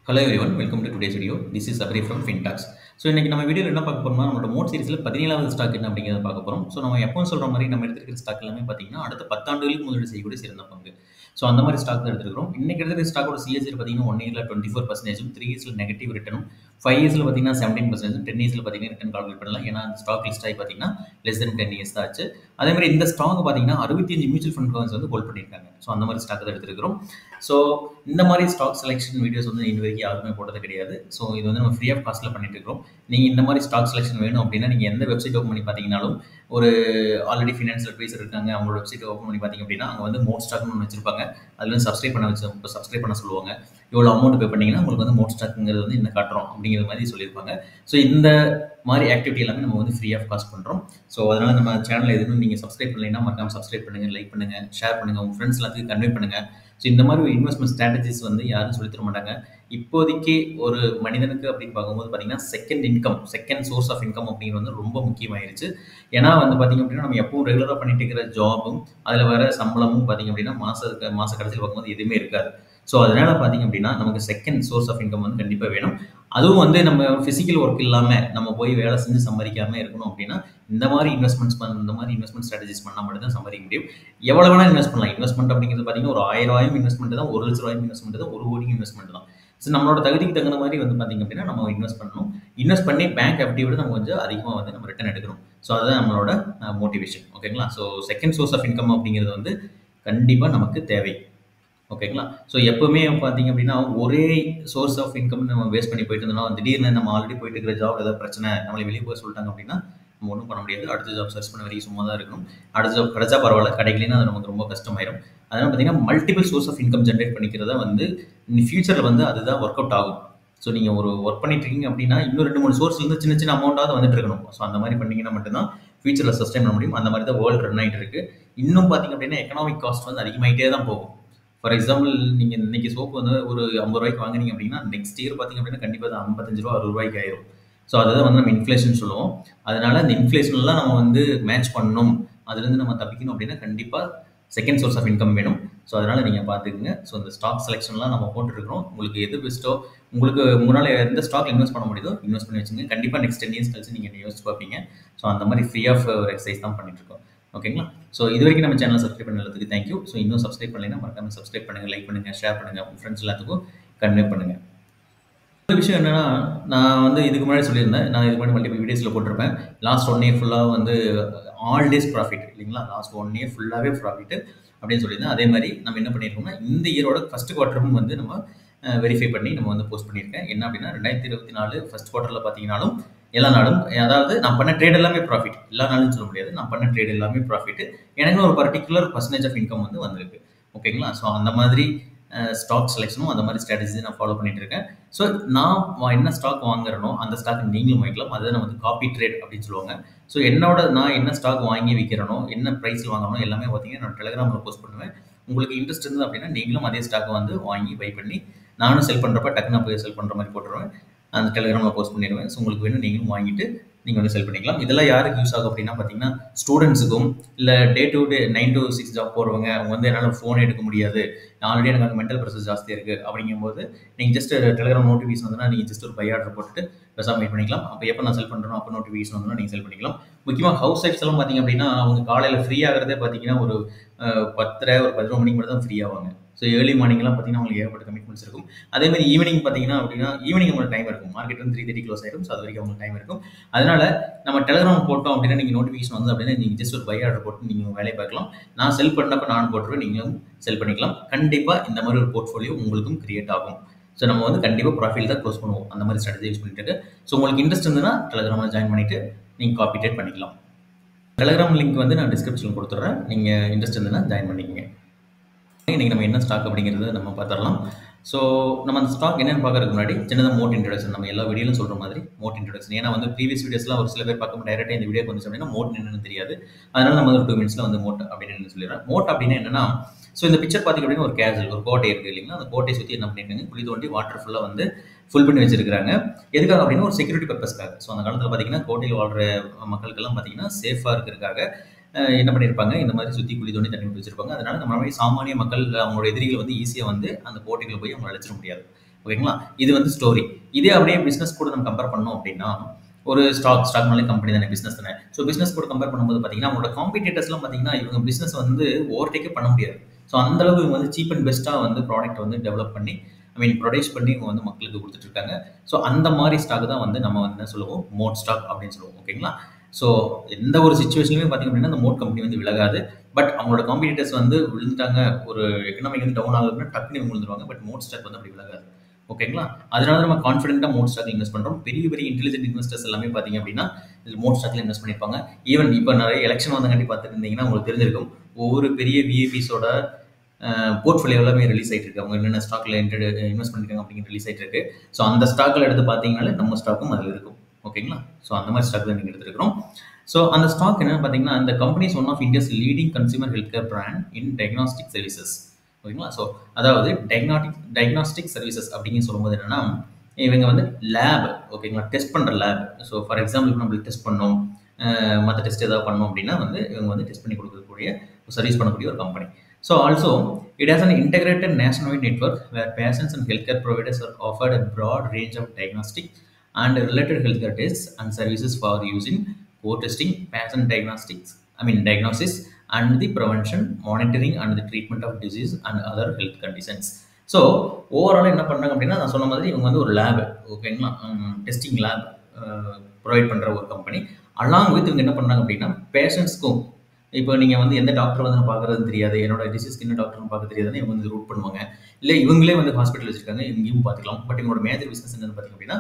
Hello everyone welcome to today's video this is Sabari from Fintax so இன்றைக்கி நம்ம வீடியோவில் என்ன பார்க்க போகிறோம்னா நம்மளோட மோட் சீரிஸில் பதினேழாவது ஸ்டாக் என்ன அப்படிங்கிறத பார்க்க போகிறோம் ஸோ நம்ம எப்பவும் சொல்கிற மாதிரி நம்ம எடுத்துருக்கிற ஸ்டாக் எல்லாமே பார்த்தீங்கன்னா அடுத்த பத்தாண்டுகளுக்கு முதலீடு செய்யக்கூடிய சிறந்த பங்கு ஸோ அந்த மாதிரி ஸ்டாக் தான் எடுத்துருக்கோம் இன்றைக்கி எடுத்துக்கிற ஸ்டாக்கோட சிஎஸ்சி பார்த்தீங்கன்னா ஒன் இயரில் டுவெண்ட்டி ஃபோர் பர்சன்டேஜும் த்ரீ இயர்ஸில் நெகட்டிவ் ரிட்டனும் ஃபைவ் இயர்ஸில் பார்த்தீங்கன்னா செவன்டீன் பர்சன்டேஜும் டென் இயர்ஸில் பார்த்தீங்கன்னா ரிட்டன் கால்குலேட் பண்ணலாம் ஏன்னா அந்த ஸ்டாக் லிஸ்ட் ஆகி பார்த்தீங்கன்னா லெஸ் தென் டென் இயர்ஸ் தான் ஆச்சு அதே மாதிரி இந்த ஸ்டாக் பார்த்தீங்கன்னா அறுபத்தஞ்சு மியூச்சுவல் ஃபண்ட் ஃபண்ட்ஸ் வந்து ஹோல்ட் பண்ணியிருக்காங்க ஸோ அந்த மாதிரி ஸ்டாக் தான் எடுத்துருக்கிறோம் ஸோ இந்த மாதிரி ஸ்டாக் செலெக்ஷன் வீடியோஸ் வந்து இது வரைக்கும் யாருமே போட்டது கிடையாது ஸோ இது வந்து நம்ம ஃப்ரீ ஆஃப் காஸ்ட்டில் பண்ணிட்டு இருக்கோம் நீங்கள் இந்த மாதிரி ஸ்டாக் செலெக்ஷன் வேணும் அப்படின்னா நீங்கள் எந்த வெப்சைட் ஓப்பன் பண்ணி பார்த்தீங்கனாலும் ஒரு ஆல்ரெடி ஃபினான்ஷியல் அட்வைசர் இருக்காங்க அவங்களோட வெப்சைட் ஓப்பன் பண்ணி பார்த்தீங்க அப்படின்னா அங்கே வந்து மோட் ஸ்டாக்னு ஒன்று வச்சிருப்பாங்க அதில் வந்து சப்ஸ்கிரைப் பண்ண வச்சு இப்போ சப்ஸ்கிரைப் பண்ண சொல்லுவாங்க இவ்வளோ அமௌண்ட் பே பண்ணிங்கன்னா உங்களுக்கு வந்து மோட் ஸ்டாக்குங்கிறது வந்து என்ன காட்டுறோம் அப்படிங்கிற மாதிரி சொல்லியிருப்பாங்க ஸோ இந்த மாதிரி ஆக்டிவிட்டி எல்லாமே நம்ம வந்து ஃப்ரீ ஆஃப் காஸ்ட் பண்ணுறோம் ஸோ அதனால் நம்ம சேனல் எதுவும் நீங்கள் சப்ஸ்கிரைப் பண்ணலைன்னா மறக்காம சப்ஸ்கிரைப் பண்ணுங்கள் லைக் பண்ணுங்கள் ஷேர் பண்ணுங்கள் உங்கள் ஃப்ரெண்ட்ஸ் எல்லாத்துக்கும் கன்வே பண்ணுங்கள் ஸோ இந்த மாதிரி ஒரு இன்வெஸ்ட்மெண்ட் ஸ்ட்ராட்டஜிஸ் வந்து யாரும் சொல்லி தர மாட்டாங்க இப்போதைக்கு ஒரு மனிதனுக்கு அப்படின்னு பார்க்கும்போது பார்த்தீங்கன்னா second income second source of income அப்படிங்கிறது வந்து ரொம்ப முக்கியமாயிருச்சு ஏன்னா வந்து பார்த்திங்க அப்படின்னா நம்ம எப்பவும் ரெகுலராக பண்ணிட்டு இருக்கிற ஜாபும் அதில் வர சம்பளமும் பார்த்திங்க அப்படின்னா மாதத்துக்கு மாத கடைசியில் பார்க்கும்போது எதுவுமே இருக்காது ஸோ அதனால் பார்த்திங்க அப்படின்னா நமக்கு செகண்ட் சோர்ஸ் ஆஃப் இன்கம் வந்து கண்டிப்பாக வேணும் அதுவும் வந்து நம்ம ஃபிசிக்கல் ஒர்க் இல்லாமல் நம்ம போய் வேலை செஞ்சு சம்பாதிக்காமல் இருக்கணும் அப்படின்னா இந்த மாதிரி இன்வெஸ்ட்மெண்ட்ஸ் பண்ண இந்த மாதிரி இன்வெஸ்ட்மெண்ட் ஸ்ட்ராட்டஜிஸ் பண்ணால் மட்டும் தான் சம்பாதிக்க முடியும் எவ்வளோ வேணால் இன்வெஸ்ட் பண்ணலாம் இன்வெஸ்ட்மெண்ட் அப்படிங்கிறது பார்த்தீங்கன்னா ஒரு ஆயிரம் ரூபாயும் இன்வெஸ்ட்மெண்ட் தான் ஒரு லட்ச ரூபாயும் இன்வெஸ்ட்மெண்ட் தான் ஒரு கோடி இன்வெஸ்ட்மெண்ட் தான் ஸோ நம்மளோட தகுதிக்கு தகுந்த மாதிரி வந்து பார்த்திங்க அப்படின்னா நம்ம இன்வெஸ்ட் பண்ணணும் இன்வெஸ்ட் பண்ணி பேங்க் எஃப்டி விட நம்ம கொஞ்சம் அதிகமாக வந்து நம்ம ரிட்டர்ன் எடுக்கணும் ஸோ அதுதான் நம்மளோட மோட்டிவேஷன் ஓகேங்களா so second source of income அப்படிங்கிறது வந்து கண்டிப்பாக நமக்கு தேவை ஓகேங்களா ஸோ எப்போவுமே பார்த்தீங்க அப்படின்னா ஒரே சோர்ஸ் ஆஃப் இன்கம் நம்ம வேஸ்ட் பண்ணி போயிட்டு இருந்தோம்னா திடீர்னு நம்ம ஆல்ரெடி போயிட்டு இருக்கிற ஜாப் ஏதாவது பிரச்சனை நம்மளை வெளியே போய் சொல்லிட்டாங்க அப்படின்னா நம்ம ஒன்றும் பண்ண முடியாது அடுத்த ஜாப் சர்ச் பண்ண வரைக்கும் சும்மா தான் இருக்கணும் அடுத்த ஜாப் கிடைச்சா பரவாயில்ல கிடைக்கலன்னா அது நமக்கு ரொம்ப கஷ்டமாயிரும் அதனால் பார்த்தீங்கன்னா multiple source of income generate பண்ணிக்கிறத வந்து ஃபியூச்சரில் வந்து அதுதான் ஒர்க் அவுட் ஆகும் ஸோ நீங்கள் ஒரு ஒர்க் பண்ணிட்டு இருக்கீங்க அப்படின்னா இன்னும் ரெண்டு மூணு சோர்ஸ்லேருந்து சின்ன சின்ன அமௌண்ட்டாவது வந்துட்டு இருக்கணும் ஸோ அந்த மாதிரி பண்ணிங்கன்னா மட்டும்தான் ஃபியூச்சரில் சஸ்டைன் பண்ண முடியும் அந்த மாதிரி தான் வேர்ல்டு ரன் ஆகிட்டு இருக்கு இன்னும் பார்த்தீங்க அப்படின்னா எக்கனாமிக் காஸ்ட் வந்து அதிகமாகிட்டே தான் போகும் ஃபார் எக்ஸாம்பிள் நீங்கள் இன்னைக்கு சோப்பு வந்து ஒரு ஐம்பது ரூபாய்க்கு வாங்குனீங்க அப்படின்னா நெக்ஸ்ட் இயர் பார்த்தீங்க அப்படின்னா கண்டிப்பாக அது ஐம்பத்தஞ்சு ரூபா அறுபது ரூபாய்க்கு ஆயிரும் ஸோ அதுதான் வந்து நம்ம இன்ஃப்ளேஷன் சொல்லுவோம் அதனால இந்த இன்ஃப்ளேஷன்லாம் நம்ம வந்து மேட்ச் பண்ணணும் அதுலேருந்து நம்ம தப்பிக்கணும் அப்படின்னா கண்டிப்பாக செகண்ட் சோர்ஸ் ஆஃப் இன்கம் வேணும் ஸோ அதனால் நீங்கள் பார்த்துக்குங்க ஸோ இந்த ஸ்டாக் செலெக்ஷன்லாம் நம்ம போட்டுருக்கிறோம் உங்களுக்கு எது பெஸ்ட்டோ உங்களுக்கு உங்களால் எந்த ஸ்டாக் இன்வெஸ்ட் பண்ண முடியுதோ இன்வெஸ்ட் பண்ணி வச்சுங்க கண்டிப்பாக நெக்ஸ்ட் டென் இயர்ஸ் கழிச்சு நீங்கள் யோசிச்சு பார்ப்பீங்க ஸோ அந்த மாதிரி ஃப்ரீ ஆஃப் ஒரு எக்ஸசைஸ் தான் பண்ணிட்டு இருக்கோம் ஓகேங்களா ஸோ இது வரைக்கும் நம்ம சேனலை சப்ஸ்கிரைப் பண்ணதுக்கு தேங்க்யூ ஸோ இன்னும் சப்ஸ்கிரைப் பண்ணலைன்னா மறக்காம சப்ஸ்கிரைப் பண்ணுங்கள் லைக் பண்ணுங்கள் ஷேர் பண்ணுங்கள் உங்கள் ஃப்ரெண்ட்ஸ் எல்லாத்துக்கும் கன்வே பண்ணுங்கள் ஒரு விஷயம் என்னென்னா நான் வந்து இதுக்கு முன்னாடி சொல்லியிருந்தேன் நான் இதுக்கு முன்னாடி மல்டிபிள் வீடியோஸில் போட்டிருப்பேன் லாஸ்ட் ஒன் இயர் ஃபுல்லாக வந்து ஆல் டேஸ் ப்ராஃபிட் இல்லைங்களா லாஸ்ட் ஒன் இயர் ஃபுல்லாகவே ப்ராஃபிட் அப்படின்னு சொல்லியிருந்தேன் அதே மாதிரி நம்ம என்ன பண்ணியிருக்கோம்னா இந்த இயரோட ஃபஸ்ட் குவார்ட்டரும் வந்து நம்ம வெரிஃபை பண்ணி நம்ம வந்து போஸ்ட் பண்ணியிருக்கேன் என்ன அப்படின்னா ரெண்டாயிரத்தி இருபத்தி நாலு ஃபஸ்ட் குவார்ட்டரில் பார்த்தீங்கன்னாலும் எல்லா நாளும் அதாவது நான் பண்ண ட்ரேட் எல்லாமே ப்ராஃபிட் எல்லா நாளும் சொல்ல முடியாது நான் பண்ண ட்ரேட் எல்லாமே ப்ராஃபிட் எனக்கு ஒரு பர்டிகுலர் பர்சன்டேஜ் ஆஃப் இன்கம் வந்து வந்திருக்கு ஓகேங்களா ஸோ அந்த மாதிரி ஸ்டாக் செலெக்ஷனும் அந்த மாதிரி ஸ்ட்ராட்டஜி நான் ஃபாலோ பண்ணிட்டு இருக்கேன் ஸோ நான் என்ன ஸ்டாக் வாங்குறனோ அந்த ஸ்டாக் நீங்களும் வாங்கிக்கலாம் அதுதான் வந்து காப்பி ட்ரேட் அப்படின்னு சொல்லுவாங்க ஸோ என்னோட நான் என்ன ஸ்டாக் வாங்கி விற்கிறனோ என்ன ப்ரைஸில் வாங்கணும் எல்லாமே பார்த்தீங்கன்னா நான் டெலிகிராமில் போஸ்ட் பண்ணுவேன் உங்களுக்கு இன்ட்ரெஸ்ட் இருந்தது அப்படின்னா நீங்களும் அதே ஸ்டாக்கை வந்து வாங்கி பை பண்ணி நானும் செல் பண்ணுறப்ப டக்குன்னு போய் செல் பண்ணுற மாதிரி போட்டுருவேன் அந்த டெலிகிராமில் போஸ்ட் பண்ணிடுவேன் ஸோ உங்களுக்கு வேணும் நீங்களும் வாங்கிட்டு நீங்கள் வந்து செல் பண்ணிக்கலாம் இதெல்லாம் யாருக்கு யூஸ் ஆகும் அப்படின்னா பார்த்தீங்கன்னா ஸ்டூடெண்ட்ஸுக்கும் இல்லை day to day nine to six job போகிறவங்க அவங்க வந்து என்னால் ஃபோன் எடுக்க முடியாது ஆல்ரெடி எனக்கு அங்கே மென்டல் ப்ரெஷர் ஜாஸ்தியாக இருக்குது அப்படிங்கும்போது நீங்கள் ஜஸ்ட் டெலிகிராம் நோட்டிஃபிகேஷன் வந்தனா நீங்கள் ஜஸ்ட் ஒரு பை ஆர்டர் போட்டுட்டு பெருசாக வெயிட் பண்ணிக்கலாம் அப்போ எப்போ நான் செல் பண்ணுறோம் அப்போ நோட்டிஃபிகேஷன் வந்தோம்னா நீங்கள் செல் பண்ணிக்கலாம் முக்கியமாக ஹவுஸ் ஒய்ஃப்ஸ் எல்லாம் பார்த்தீங்க அப்படின்னா அவங்க காலையில் ஃப்ரீ ஆகிறதே பார்த்தீங்கன்னா ஒரு பத்தரை ஒரு பதினொரு மணிக்கு மட்டும் தான் ஃப்ரீ ஆவாங்க ஸோ ஏர்லி மார்னிங்லாம் பார்த்தீங்கன்னா உங்களுக்கு ஏகப்பட்ட கமிட்மெண்ட்ஸ் இருக்கும் அதே மாதிரி ஈவினிங் பார்த்தீங்கன்னா அப்படின்னா ஈவினிங் உங்களுக்கு டைம் இருக்கும் மார்க்கெட் வந்து த்ரீ தேர்ட்டி க்ளோஸ் ஆயிரும் ஸோ அது வரைக்கும் உங்களுக்கு டைம் இருக்கும் அதனால நம்ம டெலிகிராம் போட்டோம் அப்படின்னா நீங்கள் நோட்டிஃபிகேஷன் வந்து அப்படின்னா நீங்கள் ஜஸ்ட் ஒரு பை ஆர்டர் போட்டு நீங்கள் வேலையை பார்க்கலாம் நான் செல் பண்ணப்போ நான் போட்டுருவேன் நீங்களும் செல் பண்ணிக்கலாம் கண்டிப்பாக இந்த மாதிரி ஒரு போர்ட்ஃபோலியோ உங்களுக்கும் கிரியேட் ஆகும் ஸோ நம்ம வந்து கண்டிப்பாக ப்ராஃபிட் தான் க்ளோஸ் பண்ணுவோம் அந்த மாதிரி ஸ்ட்ராட்டஜி யூஸ் பண்ணிட்டு இருக்கு ஸோ உங்களுக்கு இன்ட்ரெஸ்ட் இருந்ததுன்னா டெலிகிராமில் ஜாயின் பண்ணிட்டு நீங்கள் காப்பி டேட் பண்ணிக்கலாம் டெலிகிராம் லிங்க் வந்து நான் டிஸ்கிரிப்ஷனில் கொடுத்துட்றேன் நீங்கள் இன்ட்ரெஸ்ட் இருந்ததுன்னா ஜாயின் பண்ணிக்கங்க இன்றைக்கி நம்ம என்ன ஸ்டாக் அப்படிங்கிறத நம்ம பார்த்துடலாம் ஸோ நம்ம அந்த ஸ்டாக் என்னென்னு பார்க்கறதுக்கு முன்னாடி சின்னதாக மோட் இன்ட்ரடக்ஷன் நம்ம எல்லா வீடியோலும் சொல்கிற மாதிரி மோட் இன்ட்ரடக்ஷன் ஏன்னா வந்து ப்ரீவியஸ் வீடியோஸ்லாம் ஒரு சில பேர் பார்க்கும் டைரெக்டாக இந்த வீடியோ வந்துச்சு அப்படின்னா மோட் என்னன்னு தெரியாது அதனால நம்ம ஒரு டூ மினிட்ஸில் வந்து மோட் அப்படின்னு சொல்லிடுறேன் மோட் அப்படின்னா என்னன்னா ஸோ இந்த பிக்சர் பார்த்திங்க அப்படின்னா ஒரு கேசல் ஒரு கோட்டை இருக்குது இல்லைங்களா அந்த கோட்டையை சுற்றி என்ன பண்ணியிருக்காங்க குழி தோண்டி வாட்டர் ஃபுல்லாக வந்து ஃபுல் பண்ணி வச்சிருக்காங்க எதுக்காக அப்படின்னா ஒரு செக்யூரிட்டி பர்பஸ்க்காக ஸோ அந்த காலத்தில் பார்த்தீங்கன்னா கோட்டையில் வாழ்கிற மக்களுக்கெல்லாம் பார்த்தீங்கன்னா சேஃபாக இருக்கிறதுக்காக என்ன பண்ணியிருப்பாங்க இந்த மாதிரி சுற்றி குழி தோண்டி தண்ணி விட்டு வச்சிருப்பாங்க அதனால நம்ம மாதிரி சாமானிய மக்கள் அவங்களோட எதிரிகள் வந்து ஈஸியாக வந்து அந்த கோட்டைகளை போய் அவங்க அழைச்சிட முடியாது ஓகேங்களா இது வந்து ஸ்டோரி இதே அப்படியே பிஸ்னஸ் கூட நம்ம கம்பேர் பண்ணோம் அப்படின்னா ஒரு ஸ்டாக் ஸ்டாக் மேலே கம்பெனி தானே பிஸ்னஸ் தானே ஸோ பிஸ்னஸ் கூட கம்பேர் பண்ணும்போது பார்த்தீங்கன்னா அவங்களோட காம்படிட்டர்ஸ்லாம் பார்த்தீங்கன்னா இவங்க பிஸ்னஸ் வந்து ஓவர்டேக்கே பண்ண முடியாது ஸோ அந்த அளவுக்கு இவங்க வந்து சீப் அண்ட் பெஸ்ட்டாக வந்து ப்ராடக்ட் வந்து டெவலப் பண்ணி ஐ மீன் ப்ரொடியூஸ் பண்ணி இவங்க வந்து மக்களுக்கு கொடுத்துட்டு இருக்காங்க ஸோ அந்த மாதிரி ஸ்டாக் தான் வந்து நம்ம வந்து என்ன சொல்லுவோம் மோட் ஸ்டாக் அப்படின்னு சொல்லுவோம் ஓகேங்களா ஸோ எந்த ஒரு சுச்சுவேஷன்லையுமே பார்த்தீங்க அப்படின்னா அந்த மோட் கம்பெனி வந்து விலகாது பட் அவங்களோட காம்படிட்டர்ஸ் வந்து விழுந்துட்டாங்க ஒரு எக்கனாமிக் வந்து டவுன் ஆகுதுன்னா டக்குனு இவங்க விழுந்துருவாங்க பட் மோட் ஸ்டாக் வந்து அப்படி விலகாது ஓகேங்களா அதனால நம்ம கான்ஃபிடென்ட்டாக மோட் ஸ்டாக் இன்வெஸ்ட் பண்ணுறோம் பெரிய பெரிய இன்டெலிஜென்ட் இன்வெஸ்டர்ஸ் எல்லாமே பார்த்தீங்க அப்படின்னா இதில் மோட் ஸ்டாக்ல இன்வெஸ்ட் பண்ணியிருப்பாங்க ஈவன் இப்போ நிறைய எலெக்ஷன் வந்தங்காட்டி பார்த்துட்டு இருந்தீங்கன்னா உங்களுக்கு தெரிஞ்சிருக்கும் ஒவ்வொரு பெரிய விஐபிஸோட போர்ட்ஃபோலியோ எல்லாமே ரிலீஸ் ஆகிட்டு இருக்கு அவங்க என்னென்ன ஸ்டாக்ல இன்வெஸ்ட் பண்ணிருக்காங்க அப்படிங்கிற ரிலீஸ் ஆகிட்டு இருக்கு ஸோ அந்த ஸ்டாக்ல எடுத்து பார்த்தீங்கனாலே நம்ம ஸ்டாக்கும் அதில் இருக்கும் ஓகேங்களா ஸோ அந்த மாதிரி ஸ்டாக் தான் நீங்கள் எடுத்துருக்கிறோம் ஸோ அந்த ஸ்டாக் என்னன்னு பார்த்தீங்கன்னா அந்த companies one of India's leading consumer health care brand in diagnostic services ஓகேங்களா ஸோ அதாவது டயக்னாட்டிக் டயக்னாஸ்டிக் சர்வீசஸ் அப்படின்னு சொல்லும்போது என்னன்னா இவங்க வந்து லேப் ஓகேங்களா டெஸ்ட் பண்ணுற லேப் ஸோ ஃபார் எக்ஸாம்பிள் நம்மளுக்கு டெஸ்ட் பண்ணோம் மற்ற டெஸ்ட் ஏதாவது பண்ணோம் அப்படின்னா வந்து இவங்க வந்து டெஸ்ட் பண்ணி கொடுக்கக்கூடிய சர்வீஸ் பண்ணக்கூடிய ஒரு company so also it has an integrated national network where patients and health care providers are offered a broad range of diagnostic and related health care test and services for using core testing patient diagnostics I mean diagnosis and the prevention, monitoring and the treatment of disease and other health conditions. So overall என்ன பண்ணுறாங்க அப்படின்னா நான் சொன்ன மாதிரி இவங்க வந்து ஒரு lab ஓகேங்களா டெஸ்டிங் லேப் ப்ரொவைட் பண்ணுற ஒரு கம்பெனி அலாங் வித் இவங்க என்ன பண்ணுறாங்க அப்படின்னா பேஷண்ட்ஸ்க்கும் இப்போ நீங்கள் வந்து எந்த டாக்டர் வந்து பார்க்குறதுன்னு தெரியாது என்னோட டிசீஸ்க்கு என்ன டாக்டர்னு பார்க்க தெரியாதுன்னு இவங்க வந்து ரூட் பண்ணுவாங்க இல்லை இவங்களே வந்து ஹாஸ்பிட்டல் வச்சிருக்காங்க இங்கேயும் பார்த்துக்கலாம் பட் இவங்களோட மேஜர் பிஸ்னஸ் என்னன்னு பார்த்தீங்க அப்படின்னா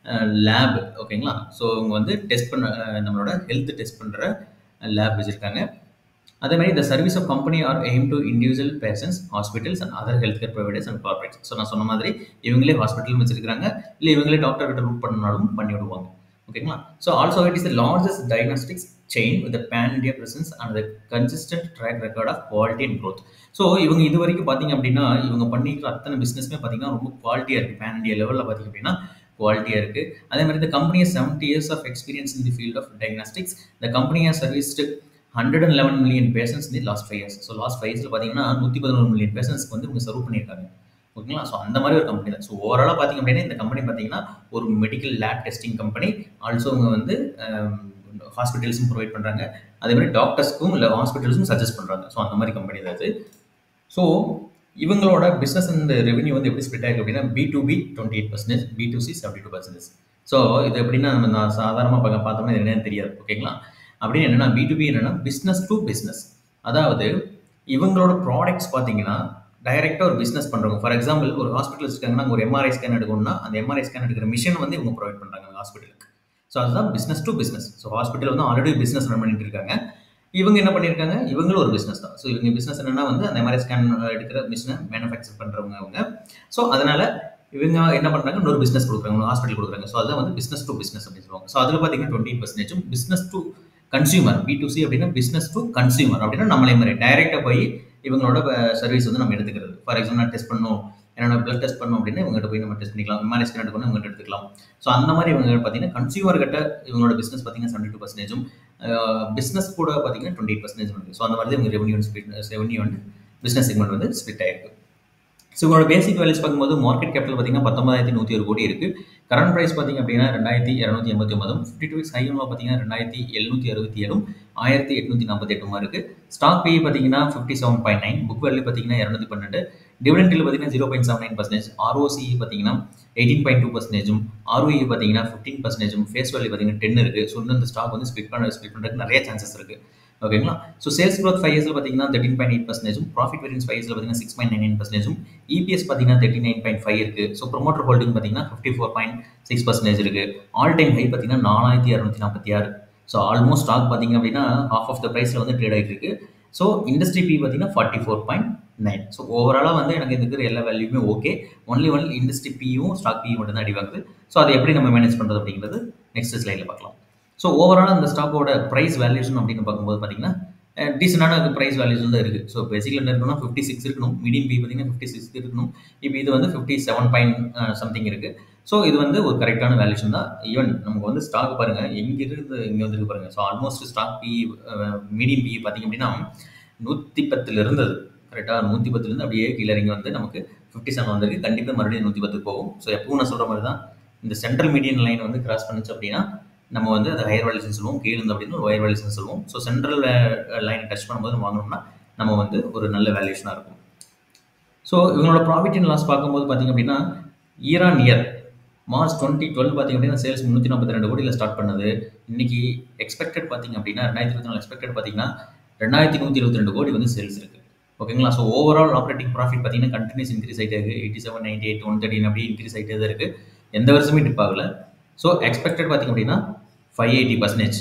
லேப் ஓகேங்களா ஸோ இவங்க வந்து டெஸ்ட் பண்ண நம்மளோட ஹெல்த் டெஸ்ட் பண்ணுற லேப் வச்சுருக்காங்க அதே மாதிரி இந்த service of company are aim to individual patients hospitals and other health care providers and corporates so நான் சொன்ன மாதிரி இவங்களே ஹாஸ்பிட்டலும் வச்சிருக்காங்க இல்லை இவங்களே டாக்டர் கிட்ட ரூட் பண்ணனாலும் பண்ணி விடுவாங்க ஓகேங்களா so also it is the largest diagnostics chain with pan India presence and the consistent track record of quality and growth so இவங்க இது வரைக்கும் பார்த்தீங்க அப்படின்னா இவங்க பண்ணிக்கிற அத்தனை பிஸ்னஸ்மே பார்த்தீங்கன்னா ரொம்ப குவாலிட்டியாக இருக்குது பேன் இண்டியா லெவலில் பார்த்தீங்க அப்படின்னா குவாலிட்டியாக இருக்குது அதே மாதிரி இந்த company seventy years of experience in the field of diagnostics இந்த company has serviced hundred and eleven million patients the last five years so last five இயர்ஸில் பார்த்தீங்கன்னா நூற்றி பதினோரு மில்லியன் பேஷன்ஸ்க்கு வந்து இவங்க சர்வ் பண்ணியிருக்காங்க ஓகேங்களா ஸோ அந்த மாதிரி ஒரு கம்பெனி தான் ஸோ ஓவராலாக பார்த்தீங்க அப்படின்னா இந்த கம்பெனி பார்த்தீங்கன்னா ஒரு medical lab testing company also அவங்க வந்து ஹாஸ்பிட்டல்ஸும் ப்ரொவைட் பண்ணுறாங்க அதே மாதிரி டாக்டர்ஸ்க்கும் இல்லை ஹாஸ்பிட்டல்ஸும் சஜஸ்ட் பண்ணுறாங்க ஸோ அந்த மாதிரி கம்பெனி தான் அது ஸோ இவங்களோட பிஸ்னஸ் அண்ட் ரெவன்யூ வந்து எப்படி ஸ்ப்ளிட் ஆயிருக்கு அப்படின்னா B to B twenty eight percentage B to C seventy two percentage so இது எப்படின்னா நம்ம நான் சாதாரணமாக பார்க்க பார்த்தோம்னா இது என்னன்னு தெரியாது ஓகேங்களா அப்படின்னு என்னன்னா பி டு பி என்னன்னா பிஸ்னஸ் டு பிஸ்னஸ் அதாவது இவங்களோட ப்ராடக்ட்ஸ் பார்த்தீங்கன்னா டைரெக்டாக ஒரு பிஸ்னஸ் பண்ணுறவங்க ஃபார் எக்ஸாம்பிள் ஒரு ஹாஸ்பிட்டல் வச்சுருக்காங்கன்னா ஒரு எம்ஆர்ஐ ஸ்கேன் எடுக்கணும்னா அந்த எம்ஆர்ஐ ஸ்கேன் எடுக்கிற மிஷின் வந்து இவங்க ப்ரொவைட் பண்ணுறாங்க அந்த ஹாஸ்பிட்டலுக்கு ஸோ அதுதான் business to business so hospital வந்து ஆல்ரெடி பிஸ்னஸ் ரன் பண்ணிட்டு இருக்காங்க இவங்க என்ன பண்ணியிருக்காங்க இவங்களும் ஒரு பிஸ்னஸ் தான் ஸோ இவங்க பிஸ்னஸ் என்னன்னா வந்து அந்த எம்ஆர்ஐ ஸ்கேன் எடுக்கிற மிஷினை மேனுஃபேக்சர் பண்ணுறவங்க அவங்க ஸோ அதனால இவங்க என்ன பண்ணுறாங்க இன்னொரு பிஸ்னஸ் கொடுக்குறாங்க ஒரு ஹாஸ்பிட்டல் கொடுக்குறாங்க ஸோ அதுதான் வந்து பிஸ்னஸ் டு பிஸ்னஸ் அப்படின்னு சொல்லுவாங்க ஸோ அதில் பார்த்தீங்கன்னா டுவெண்ட்டி பர்சன்டேஜும் business to consumer B to C அப்படின்னா பிஸ்னஸ் டு கன்சியூமர் அப்படின்னா நம்மளே மாதிரி டைரெக்டாக போய் இவங்களோட சர்வீஸ் வந்து நம்ம எடுத்துக்கிறது ஃபார் எக்ஸாம்பிள் நான் டெஸ்ட் பண்ணணும் என்னோட பிளட் டெஸ்ட் பண்ணோம் அப்படின்னா இவங்ககிட்ட போய் நம்ம டெஸ்ட் பண்ணிக்கலாம் எம்ஆர்ஐ ஸ்கேன் எடுக்கணும் இவங்ககிட்ட எடுத்துக்கலாம் ஸோ அந்த மாதிரி இவங்க பார்த்தீங்கன்னா கன்சியூமர் கிட்ட இவங்களோட பிஸ்னஸ் பார்த்தீங்கன்னா செவன்டி டூ பர்சன்டேஜும் பிஸ்னஸ் கூட பார்த்தீங்கன்னா டுவெண்ட்டி எயிட் பர்சன்டேஜ் வந்து ஸோ அந்த மாதிரி இவங்க ரெவன்யூ ஸ்பிட் ரெவன்யூ வந்து பிஸ்னஸ் செக்மெண்ட் வந்து ஸ்பிட் ஆயிருக்கு ஸோ உங்களோட பேசிக் வேல்யூஸ் பார்க்கும்போது மார்க்கெட் கேபிட்டல் பார்த்தீங்கன்னா பத்தொன்பதாயிரத்தி நூற்றி ஒரு கோடி இருக்குது கரண்ட் ப்ரைஸ் பார்த்தீங்க அப்படின்னா ரெண்டாயிரத்தி இரநூத்தி எண்பத்தி ஒன்பதும் ஃபிஃப்டி டூ வீக்ஸ் ஹையில் பார்த்தீங்கன்னா ரெண்டாயிரத்தி எழுநூற்றி அறுபத்தி ஏழும் ஆயிரத்தி எட்நூற்றி நாற்பத்தி எட்டுமா இருக்குது ஸ்டாக் பே பார்த்தீங்கன்னா fifty seven point nine book value பார்த்தீங்கன்னா இரநூத்தி பன்னெண்டு டிவிடெண்டில் பார்த்தீங்கன்னா zero point seven nine percentage ROC பார்த்தீங்கன்னா எயிட்டீன் பாயிண்ட் டூ பர்சன்டேஜும் ஆர்ஓஇ பார்த்தீங்கன்னா ஃபிஃப்டீன் பர்சன்டேஜும் ஃபேஸ் வேல்யூ பார்த்தீங்கன்னா டென் இருக்குது ஸோ இன்னும் இந்த ஸ்டாக் வந்து ஸ்பிட் பண்ண ஸ்பிட் பண்ணுறதுக்கு நிறைய சான்சஸ் இருக்குது ஓகேங்களா ஸோ சேல்ஸ் க்ரோத் ஃபைவ் இயர்ஸில் பார்த்தீங்கன்னா தேர்ட்டின் பாயிண்ட் எயிட் பர்சன்டேஜும் ப்ராஃபிட் வேரியன்ஸ் ஃபைவ் இயர்ஸில் பார்த்தீங்கன்னா சிக்ஸ் பாயிண்ட் நைன் நைன் பர்சன்டேஜும் இபிஎஸ் பார்த்தீங்கன்னா தேர்ட்டி நைன் பாயிண்ட் ஃபைவ் இருக்குது ஸோ ப்ரொமோட்டர் ஹோல்டிங் பார்த்தீங்கன்னா fifty four point six percentage இருக்குது ஆல் டைம் ஹை பார்த்தீங்கன்னா நாலாயிரத்தி இரநூத்தி நாற்பத்தி ஆறு ஸோ ஆல்மோஸ்ட் ஸ்டாக் பார்த்தீங்க அப்படின்னா ஹாஃப் ஆஃப் த ப்ரைஸில் வந்து ட்ரேட் ஆகிட்டு இருக்கு ஸோ இண்டஸ்ட்ரி பி பார்த்தீங்கன்னா forty four point nine so ஓவராலாக வந்து எனக்கு இருக்கிற எல்லா வேல்யூமே ஓகே ஒன்லி ஒன்லி இண்டஸ்ட்ரி பியும் ஸ்டாக் பியும் மட்டும் தான் அடிவாங்குது ஸோ அதை எப்படி நம்ம மேனேஜ் பண்ணுறது அப்படிங்கிறது நெக்ஸ்ட் ஸ்லைடில் பார்க்கலாம் ஸோ ஓவராலாக அந்த ஸ்டாக்கோட ப்ரைஸ் வேல்யூஷன் அப்படின்னு பார்க்கும்போது பார்த்தீங்கன்னா டீசெண்டான ப்ரைஸ் வேல்யூஸ் வந்து இருக்குது ஸோ பேசிக்கில் என்ன இருக்கணும் ஃபிஃப்டி சிக்ஸ் இருக்கணும் மீடியம் பி பார்த்தீங்கன்னா ஃபிஃப்டி சிக்ஸ் இருக்கணும் இப்போ இது வந்து ஃபிஃப்டி செவன் பாயிண்ட் சம்திங் இருக்குது ஸோ இது வந்து ஒரு கரெக்டான வேல்யூஷன் தான் ஈவன் நமக்கு வந்து ஸ்டாக் பாருங்கள் எங்கே இருந்து இங்கே வந்துருக்கு பாருங்கள் so almost stock P medium P பார்த்தீங்க அப்படின்னா நூற்றி பத்தில் இருந்தது கரெக்டாக நூற்றி பத்துலேருந்து அப்படியே கீழே இறங்கி வந்து நமக்கு ஃபிஃப்டி செவன் வந்திருக்கு கண்டிப்பாக மறுபடியும் நூற்றி பத்துக்கு போகும் ஸோ எப்பவும் நான் சொல்கிற மாதிரி தான் இந்த சென்ட்ரல் மீடியன் லைன் வந்து கிராஸ் பண்ணுச்சு அப்படின்னா நம்ம வந்து அது ஹையர் வேல்யூஷன் சொல்லுவோம் கீழே இருந்து அப்படின்னு ஒரு ஹையர் வேல்யூஷன் சொல்லுவோம் ஸோ சென்ட்ரல் லைனை டச் பண்ணும்போது நம்ம வாங்கணும்னா நம்ம வந்து ஒரு நல்ல வேல்யூஷனாக இருக்கும் ஸோ இவங்களோட ப்ராஃபிட் அண்ட் லாஸ் பார்க்கும்போது பார்த்தீங்க அப்படின்னா year on year March twenty twelve பார்த்திங்க அப்படின்னா சேல்ஸ் முந்நூற்றி நாற்பத்தி ரெண்டு கோடியில் ஸ்டார்ட் பண்ணது இன்னைக்கு எக்ஸ்பெக்டட் பார்த்திங்க அப்படின்னா ரெண்டாயிரத்தி இருபத்தி நாலு எக்ஸ்பெக்டட் பார்த்தீங்கன்னா ரெண்டாயிரத்தி நூற்றி இருபத்தி ரெண்டு கோடி வந்து சேல்ஸ் இருக்குது ஓகேங்களா ஸோ ஓவரால் ஆப்ரேட்டிங் ப்ராஃபிட் பார்த்தீங்கன்னா கண்டினியூஸ் இன்க்ரீஸ் ஆகிட்டே இருக்குது eighty seven ninety eight one thirteen அப்படியே இன்க்ரீஸ் ஆகிட்டே தான் இருக்குது எந்த வருஷமே டிப் ஆகல ஸோ எக்ஸ்பெக்டட் பார்த்திங்க அப்படின்னா five eighty percentage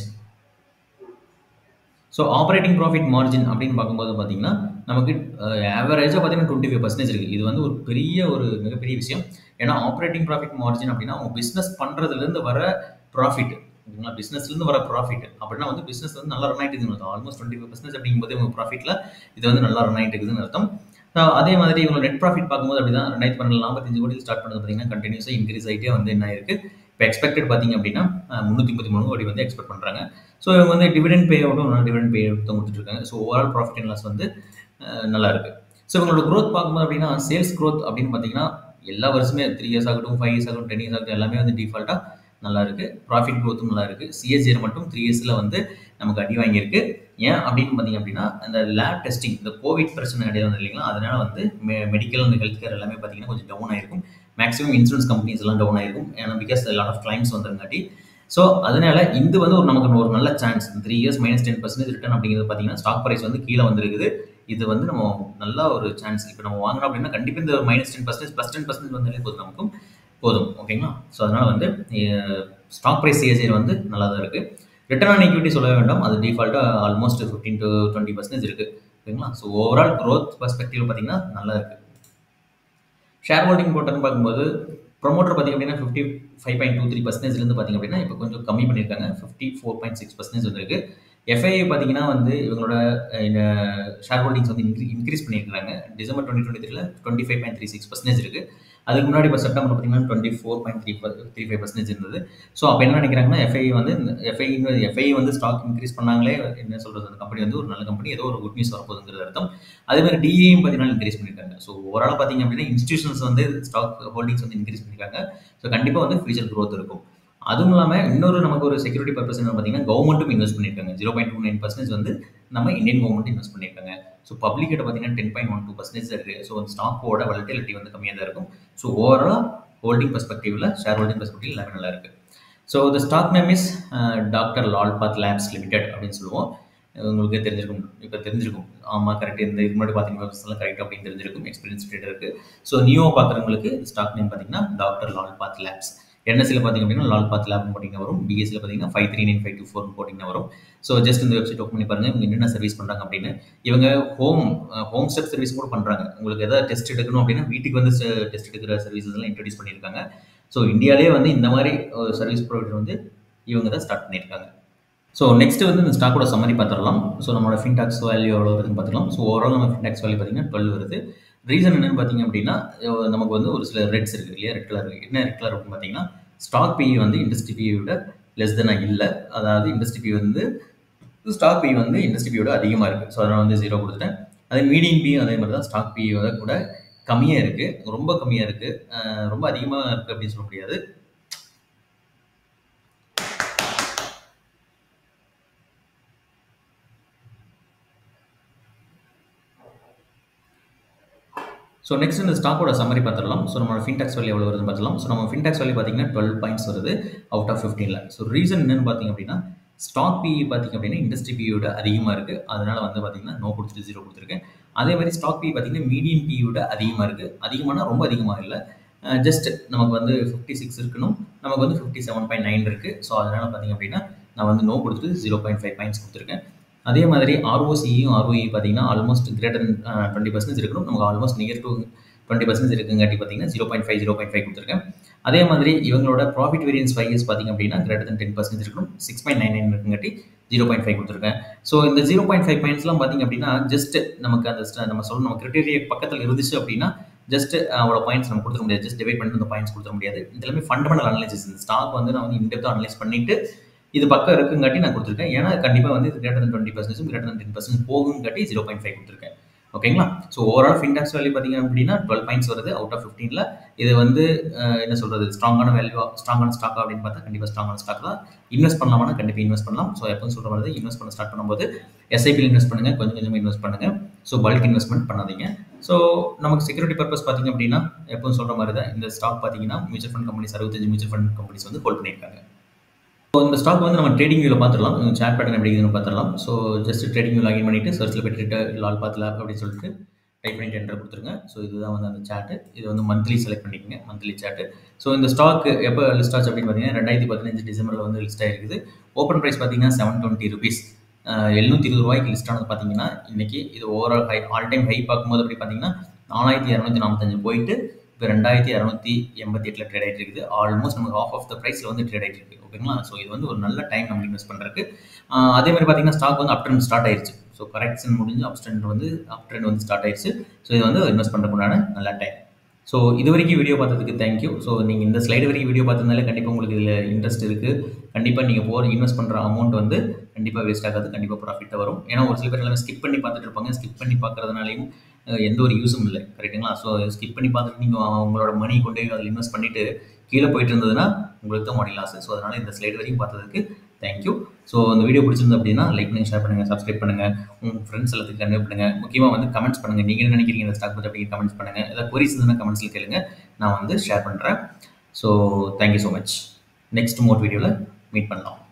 so operating profit margin அப்படின்னு பார்க்கும்போது பார்த்தீங்கன்னா நமக்கு ஆவரேஜாக பார்த்தீங்கன்னா டுவெண்ட்டி ஃபைவ் பர்சன்டேஜ் இருக்குது இது வந்து ஒரு பெரிய ஒரு மிகப்பெரிய விஷயம் ஏன்னா ஆப்ரேட்டிங் ப்ராஃபிட் மார்ஜின் அப்படின்னா அவங்க பிஸ்னஸ் பண்ணுறதுலேருந்து வர ப்ராஃபிட் ஓகேங்களா பிஸ்னஸ்லேருந்து வர ப்ராஃபிட் அப்படின்னா வந்து பிஸ்னஸ் வந்து நல்லா ரன் ஆகிட்டு இருக்குதுன்னு ஆல்மோஸ்ட் டுவெண்ட்டி ஃபைவ் பர்சன்டேஜ் அப்படிங்கும்போது உங்கள் ப்ராஃபிட்டில் இது வந்து நல்லா ரன் ஆகிட்டு இருக்குதுன்னு அர்த்தம் அதே மாதிரி இவங்க நெட் ப்ராஃபிட் பார்க்கும்போது அப்படி தான் ரெண்டாயிரத்தி பன்னெண்டு நாற்பத்தஞ்சு கோடி ஸ்டார்ட் பண்ணது பார்த்தீங்கன்னா கண்டினியூஸாக இன்க்ரீஸ் ஆகிட்டே வந்து என்ன இருக்குது இப்போ எக்ஸ்பெக்டட் பார்த்தீங்க அப்படின்னா முந்நூற்றி முப்பத்தி மூணு கோடி வந்து எக்ஸ்பெக்ட் பண்ணுறாங்க ஸோ இவங்க வந்து டிவிடெண்ட் பே அவுட்டும் நல்லா டிவிடெண்ட் பே அவுட் தான் கொடுத்துட்ருக்காங்க so overall profit and loss வந்து நல்லா இருக்கு ஸோ இவங்களோட க்ரோத் பார்க்கும்போது அப்படின்னா சேல்ஸ் க்ரோத் அப்படின்னு பார்த்தீங்கன்னா எல்லா வருஷமே த்ரீ இயர்ஸ் ஆகட்டும் ஃபைவ் இயர்ஸ் ஆகட்டும் டென் இயர்ஸ் ஆகட்டும் எல்லாமே வந்து டிஃபால்ட்டாக நல்லா இருக்கு ப்ராஃபிட் க்ரோத்தும் நல்லா இருக்கு சிஎஸ்ஜியில் மட்டும் த்ரீ இயர்ஸில் வந்து நமக்கு அடி வாங்கியிருக்கு ஏன் அப்படின்னு பார்த்தீங்க அப்படின்னா இந்த லேப் டெஸ்டிங் இந்த கோவிட் பிரச்சனை இடையே வந்து இல்லைங்களா அதனால வந்து மெ மெடிக்கல் அந்த ஹெல்த் கேர் எல்லாமே பார்த்தீங்கன்னா கொஞ்சம் டவுன் ஆயிருக்கும் மேக்ஸிமம் இன்சூரன்ஸ் கம்பெனிஸ் எல்லாம் டவுன் ஆயிருக்கும் ஏன்னா பிகாஸ் லாட் ஆஃப் கிளைம்ஸ் வந்துருங்காட்டி ஸோ அதனால இது வந்து ஒரு நமக்கு ஒரு நல்ல chance three years minus ten percentage return அப்படிங்கிறது பார்த்தீங்கன்னா ஸ்டாக் ப்ரைஸ் வந்து கீழே வந்துருக்குது இது வந்து நம்ம நல்ல ஒரு சான்ஸ் இப்போ நம்ம வாங்குறோம் அப்படின்னா கண்டிப்பாக இந்த minus ten percentage plus ten percentage வந்தாலே போதும் நமக்கும் போதும் ஓகேங்களா ஸோ அதனால் வந்து ஸ்டாக் ப்ரைஸ் சிஎஸ்ஐ வந்து நல்லா தான் இருக்குது ரிட்டர்ன் ஆன் ஈக்விட்டி சொல்ல வேண்டாம் அது டிஃபால்ட்டாக almost fifteen to twenty percentage இருக்குது ஓகேங்களா ஸோ ஓவரால் க்ரோத் பர்ஸ்பெக்டிவ் பார்த்தீங்கன்னா நல்லா இருக்குது ஷேர் ஹோல்டிங் போட்டோன்னு பார்க்கும்போது ப்ரொமோட்டர் பார்த்திங்க அப்படின்னா fifty five point two three பர்சன்டேஜ்லேருந்து பார்த்திங்க அப்படின்னா இப்போ கொஞ்சம் கம்மி பண்ணியிருக்காங்க fifty four point six percentage வந்துருக்கு எஃப்ஐஐ பார்த்தீங்கன்னா வந்து இவங்களோட இந்த ஷேர் ஹோல்டிங்ஸ் வந்து இன்க்ரீ இன்க்ரீஸ் பண்ணியிருக்காங்க டிசம்பர் டுவெண்ட்டி டுவெண்ட்டி த்ரீல twenty five point three six percentage இருக்குது அதுக்கு முன்னாடி இப்போ செப்டம்பர் பார்த்தீங்கன்னா twenty four point three three five percentage இருந்தது ஸோ அப்போ என்ன நினைக்கிறாங்கன்னா எஃப்ஐ வந்து எஃப்ஐ எஃப்ஐ வந்து ஸ்டாக் இன்க்ரீஸ் பண்ணாங்களே என்ன சொல்கிறது அந்த கம்பெனி வந்து ஒரு நல்ல கம்பெனி ஏதோ ஒரு குட் நியூஸ் வரப்போகுதுங்கிறது அர்த்தம் அதே மாதிரி டிஏயும் பார்த்தீங்கன்னா இன்க்ரீஸ் பண்ணியிருக்காங்க ஸோ ஓவரால் பார்த்தீங்க அப்படின்னா இன்ஸ்டியூஷன்ஸ் வந்து ஸ்டாக் ஹோல்டிங்ஸ் வந்து இன்க்ரீஸ் பண்ணியிருக்காங்க ஸோ கண்டிப்பாக வந்து ஃபியூச்சர் க்ரோத் இருக்கும் அதுவும் இல்லாமல் இன்னொரு நமக்கு ஒரு செக்யூரிட்டி பர்பஸ் என்ன பார்த்தீங்கன்னா கவர்மெண்ட்டும் இன்வெஸ்ட் பண்ணியிருக்காங்க zero point two nine percentage வந்து நம்ம இந்தியன் கவர்மெண்ட் இன்வெஸ்ட் பண்ணியிருக்காங்க ஸோ பப்ளிக் கிட்ட பார்த்தீங்கன்னா ten point one two percentage இருக்குது ஸோ அந்த ஸ்டாக்கோட வலட்டிலிட்டி வந்து கம்மியாக தான் இருக்கும் ஸோ ஓவரால் ஹோல்டிங் பர்ஸ்பெக்டிவில் ஷேர் ஹோல்டிங் பர்ஸ்பெக்டிவ் எல்லாமே நல்லா இருக்குது so the stock name is doctor Lal path labs limited அப்படின்னு சொல்லுவோம் உங்களுக்கு தெரிஞ்சிருக்கும் இப்போ தெரிஞ்சிருக்கும் ஆமாம் கரெக்ட் இந்த இது முன்னாடி பார்த்தீங்கன்னா கரெக்ட் அப்படின்னு தெரிஞ்சிருக்கும் எக்ஸ்பீரியன்ஸ் இருக்குது ஸோ நியூ பார்க்குறவங்களுக்கு ஸ்டாக் நேம் பார்த்தீங்கன்னா டாக்டர் லால் பாத் லேப்ஸ் என்எஸ்சியில் பார்த்திங்க அப்படின்னா லால் பாத் லேப்னு போட்டிங்கன்னா வரும் பிஎஸ்சியில் பார்த்தீங்கன்னா five three nine five two ஃபோர்னு போட்டிங்கன்னா வரும் ஸோ ஜஸ்ட் இந்த வெப்சைட் ஓப்பன் பண்ணி பாருங்கள் இவங்க என்னென்ன சர்வீஸ் பண்ணுறாங்க அப்படின்னு இவங்க ஹோம் ஹோம் ஸ்டெப் சர்வீஸ் கூட பண்ணுறாங்க உங்களுக்கு எதாவது டெஸ்ட் எடுக்கணும் அப்படின்னா வீட்டுக்கு வந்து டெஸ்ட் எடுக்கிற சர்வீசஸ் எல்லாம் இன்ட்ரடியூஸ் பண்ணியிருக்காங்க ஸோ இந்தியாவிலே வந்து இந்த மாதிரி சர்வீஸ் ப்ரொவைடர் வந்து இவங்க தான் ஸ்டார்ட் பண்ணியிருக்காங்க ஸோ நெக்ஸ்ட் வந்து இந்த ஸ்டாக்கோட சம்மரி பார்த்துடலாம் ஸோ நம்மளோட ஃபின்டாக்ஸ் வேல்யூ எவ்வளோ வருதுன்னு பார்த்துக்கலாம் ஸோ ஓவரால் நம்ம ஃபின்டாக்ஸ் வேல்யூ பார்த்தீங்கன்னா டுவெல் வருது ரீசன் என்னன்னு பார்த்தீங்க அப்படின்னா நமக்கு வந்து ஒரு சில ரெட்ஸ் இருக்குது இல்லையா ரெட் கலர் என்ன ரெட் கலர் அப்படின்னு பார்த்தீங்கன்னா ஸ்டாக் பி வந்து இண்டஸ்ட்ரி பி விட லெஸ் தெனாக இல்லை அதாவது இண்டஸ்ட்ரி பி வந்து ஸ்டாக் பி வந்து இண்டஸ்ட்ரி பியோட அதிகமாக இருக்குது ஸோ அதனால் வந்து ஜீரோ கொடுத்துட்டேன் அதே மீடியம் பி அதே மாதிரி தான் ஸ்டாக் பியோட கூட கம்மியாக இருக்குது ரொம்ப கம்மியாக இருக்குது ரொம்ப அதிகமாக இருக்குது அப்படின்னு சொல்ல முடியாது ஸோ நெக்ஸ்ட் இந்த ஸ்டாக்கோட சம்மரி பார்த்துடலாம் ஸோ நம்மளோட ஃபின்டாக்ஸ் வேல்யூ எவ்வளோ வருதுன்னு பார்த்துலாம் ஸோ நம்ம ஃபின்டாக்ஸ் வேல்யூ பார்த்தீங்கன்னா டுவெல் பாயிண்ட்ஸ் வருது அவுட் ஆஃப் ஃபிஃப்டீனில் ஸோ ரீசன் என்னன்னு பார்த்தீங்க அப்படின்னா ஸ்டாக் பிஇ பார்த்திங்க அப்படின்னா இண்டஸ்ட்ரி பியோட அதிகமாக இருக்குது அதனால் வந்து பார்த்திங்கன்னா நோ கொடுத்துட்டு ஜீரோ கொடுத்துருக்கேன் அதே மாதிரி ஸ்டாக் பி பார்த்திங்கன்னா மீடியம் பியோட அதிகமாக இருக்குது அதிகமானா ரொம்ப அதிகமாக இல்லை ஜஸ்ட் நமக்கு வந்து ஃபிஃப்டி சிக்ஸ் இருக்கணும் நமக்கு வந்து ஃபிஃப்டி செவன் பாயிண்ட் நைன் இருக்குது ஸோ அதனால் பார்த்திங்க அப்படின்னா நான் வந்து நோ கொடுத்துட்டு ஜீரோ பாயிண்ட் ஃபைவ் பாயிண்ட்ஸ் கொடுத்துருக்கேன் அதே மாதிரி ஆர்ஓசியும் ஆர்ஓஇ பார்த்தீங்கன்னா ஆல்மோஸ்ட் கிரேட்டர் டுவெண்ட்டி பர்சன்டேஜ் இருக்கணும் நமக்கு almost near to twenty percentage இருக்குங்காட்டி பார்த்தீங்கன்னா zero point five zero point five கொடுத்துருக்கேன் அதே மாதிரி இவங்களோட ப்ராஃபிட் வேரியன்ஸ் ஃபைவ் இயர்ஸ் பார்த்திங்க அப்படின்னா கிரேட்டர் தன் டென் பர்சன்டேஜ் இருக்கணும் சிக்ஸ் பாயிண்ட் நைன் நைன் இருக்குங்காட்டி ஜீரோ பாயிண்ட் ஃபைவ் கொடுத்துருக்கேன் ஸோ இந்த ஜீரோ பாயிண்ட் ஃபைவ் பாயிண்ட்ஸ்லாம் பார்த்திங்க அப்படின்னா ஜஸ்ட் நமக்கு அந்த நம்ம சொல்ல நம்ம கிரிட்டேரியா பக்கத்தில் இருந்துச்சு அப்படின்னா ஜஸ்ட் அவ்வளோ பாயிண்ட்ஸ் நம்ம கொடுத்துட முடியாது ஜஸ்ட் டிவைட் பண்ணிட்டு அந்த பாயிண்ட்ஸ் கொடுத்துட முடியாது இதெல்லாமே ஃபண்டமெண்டல் அனலைசிஸ் இந்த ஸ்டாக் வந்து நான் வந்து இன்டெப்த்தாக அனலைஸ் பண்ணிட்டு இது பக்கம் இருக்குங்காட்டி நான் கொடுத்துருக்கேன் ஏன்னா கண்டிப்பாக வந்து இது greater than twenty percentage greater than ten percent போகுங்காட்டி ஜீரோ பாயிண்ட் ஃபைவ் கொடுத்துருக்கேன் ஓகேங்களா ஸோ ஓவரால் ஃபின்டாக்ஸ் வேல்யூ பார்த்தீங்க அப்படின்னா டுவெல் பாயிண்ட்ஸ் வருது அவுட் ஆஃப் ஃபிஃப்டீனில் இது வந்து அஹ், என்ன சொல்கிறது ஸ்ட்ராங்கான வேல்யூ ஸ்ட்ராங்கான ஸ்டாக் அப்படின்னு பார்த்தா கண்டிப்பாக ஸ்ட்ராங்கான ஸ்டாக் தான் இன்வெஸ்ட் பண்ணலாமா கண்டிப்பாக இன்வெஸ்ட் பண்ணலாம் ஸோ எப்போ சொல்கிற மாதிரி இன்வெஸ்ட் பண்ண ஸ்டார்ட் பண்ணும்போது எஸ்ஐபியில் இன்வெஸ்ட் பண்ணுங்கள் கொஞ்சம் கொஞ்சமாக இன்வெஸ்ட் பண்ணுங்கள் ஸோ பல்க் இன்வெஸ்ட்மெண்ட் பண்ணாதீங்க ஸோ நமக்கு செக்யூரிட்டி பர்பஸ் பார்த்தீங்க அப்படின்னா எப்பவும் சொல்கிற மாதிரி தான் இந்த ஸ்டாக் பார்த்தீங்கன்னா மியூச்சுவல் ஃபண்ட் கம்பெனிஸ் அறுபத்தஞ்சு மியூச்சுவல் ஃபண்ட் கம்பெனிஸ் வந்து ஹோல்ட் பண்ணியிருக்காங்க ஸோ இந்த ஸ்டாக் வந்து நம்ம ட்ரேடிங் வியூவில் பார்த்துடலாம் சேட் பேட்டர்ன் எப்படி இருக்குதுன்னு பார்த்துடலாம் so just trading view login பண்ணிட்டு சர்ச்சில் போய்ட்டு லால் பாத் லேப் அப்படின்னு சொல்லிட்டு டைப் பண்ணிட்டு என்டர் கொடுத்துருங்க ஸோ இதுதான் வந்து அந்த சாட்டு இது வந்து மந்த்லி செலக்ட் பண்ணிக்கோங்க மந்த்லி சாட்டு ஸோ இந்த ஸ்டாக் எப்போ லிஸ்ட் ஆச்சு அப்படின்னு பார்த்தீங்கன்னா ரெண்டாயிரத்தி பதினஞ்சு டிசம்பரில் வந்து லிஸ்ட் ஆயிருக்குது ஓப்பன் ப்ரைஸ் பார்த்தீங்கன்னா செவன் டுவெண்ட்டி ருபீஸ் எழுநூற்றி இருபது ரூபாய்க்கு லிஸ்ட் ஆனது பார்த்தீங்கன்னா இன்னைக்கு இது overall high all time high பார்க்கும்போது அப்படி பார்த்தீங்கன்னா நாலாயிரத்தி இரநூத்தி நாற்பத்தஞ்சு போயிட்டு இப்போ ரெண்டாயிரத்தி இரநூத்தி எண்பத்தி எட்டில் ட்ரேட் ஆகிட்டு இருக்குது ஆல்மோஸ்ட் நமக்கு ஆஃப் ஆஃப் த ப்ரைஸில் வந்து ட்ரேட் ஆகிட்டு இருக்கு ஓகேங்களா ஸோ இது வந்து ஒரு நல்ல டைம் நம்ம இன்வெஸ்ட் பண்ணுறதுக்கு அதே மாதிரி பார்த்தீங்கன்னா ஸ்டாக் வந்து அப் ட்ரெண்ட் ஸ்டார்ட் ஆயிருச்சு ஸோ கரெக்ஷன் முடிஞ்சு அப் ட்ரெண்ட் வந்து அப் ட்ரெண்ட் வந்து ஸ்டார்ட் ஆயிருச்சு ஸோ இது வந்து இன்வெஸ்ட் பண்ணுறதுக்குண்டான நல்ல டைம் ஸோ இது வரைக்கும் வீடியோ பார்த்ததுக்கு தேங்க்யூ ஸோ நீங்கள் இந்த ஸ்லைடு வரைக்கும் வீடியோ பார்த்ததுனால கண்டிப்பாக உங்களுக்கு இதில் இன்ட்ரெஸ்ட் இருக்குது கண்டிப்பாக நீங்கள் போகிற இன்வெஸ்ட் பண்ணுற அமௌண்ட் வந்து கண்டிப்பாக வேஸ்ட் ஆகாது கண்டிப்பாக ப்ராஃபிட்டாக வரும் ஏன்னா ஒரு சில பேர் எல்லாமே ஸ்கிப் பண்ணி பார்த்துட்டு இருப்பாங்க ஸ்கிப் பண்ணி பார்க்கறதுனாலையும் அஹ், எந்த ஒரு யூஸும் இல்லை கரெக்ட்டுங்களா ஸோ ஸ்கிப் பண்ணி பார்த்துட்டு நீங்கள் உங்களோட மணி கொண்டு போய் அதில் இன்வெஸ்ட் பண்ணிவிட்டு கீழே போயிட்டு இருந்ததுன்னா உங்களுக்கு தான் மாடல் லாஸ் ஸோ அதனால் இந்த ஸ்லைடு வரைக்கும் பார்த்ததுக்கு தேங்க்யூ ஸோ இந்த வீடியோ பிடிச்சிருந்து அப்படின்னா லைக் பண்ணி ஷேர் பண்ணுங்கள் சப்ஸ்கிரைப் பண்ணுங்கள் உங்கள் ஃப்ரெண்ட்ஸ் எல்லாத்துக்கும் கன்வே பண்ணுங்கள் முக்கியமாக வந்து கமெண்ட்ஸ் பண்ணுங்கள் நீங்கள் என்ன நினைக்கிறீங்க இந்த ஸ்டாக் பற்றி அப்படிங்கிற கமெண்ட்ஸ் பண்ணுங்கள் ஏதாவது கொரிஸ் இருந்தால் கமெண்ட்ஸில் கேளுங்க நான் வந்து ஷேர் பண்ணுறேன் so thank you so much next மோட் வீடியோவில் மீட் பண்ணலாம்